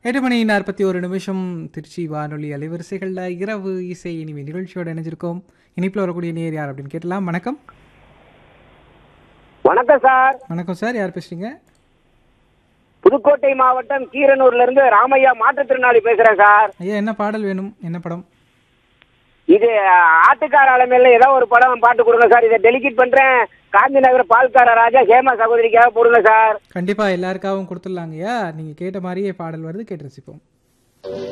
எட்டு மணி நாற்பத்தி ஒரு நிமிஷம் திருச்சி வானொலி அலைவரிசைகளில் இரவு இசை இனிமே நிகழ்ச்சியோடு இணைஞ்சிருக்கோம் இனிப்பில் வரக்கூடிய நேர் யார் அப்படின்னு கேட்டலாம் வணக்கம் வணக்கம் சார் வணக்கம் சார் யார் பேசுறீங்க புதுக்கோட்டை மாவட்டம் கீரனூர்ல இருந்து ராமையா மாற்றுத்திறனாளி பேசுறேன் சார் ஐயா என்ன பாடல் வேணும் என்ன படம் இது ஆட்டுக்கார அலமையில ஏதோ ஒரு படம் பாட்டு கொடுங்க சார் இதை டெலிகேட் பண்றேன் காந்தி நகர் பால்கார ராஜா ஹேமா சகோதரிக்காக போடுங்க சார் கண்டிப்பாக எல்லாருக்காகவும் கொடுத்துடலாங்கய்யா நீங்கள் கேட்ட மாதிரியே பாடல் வருது கேட்டு ரசிப்போம்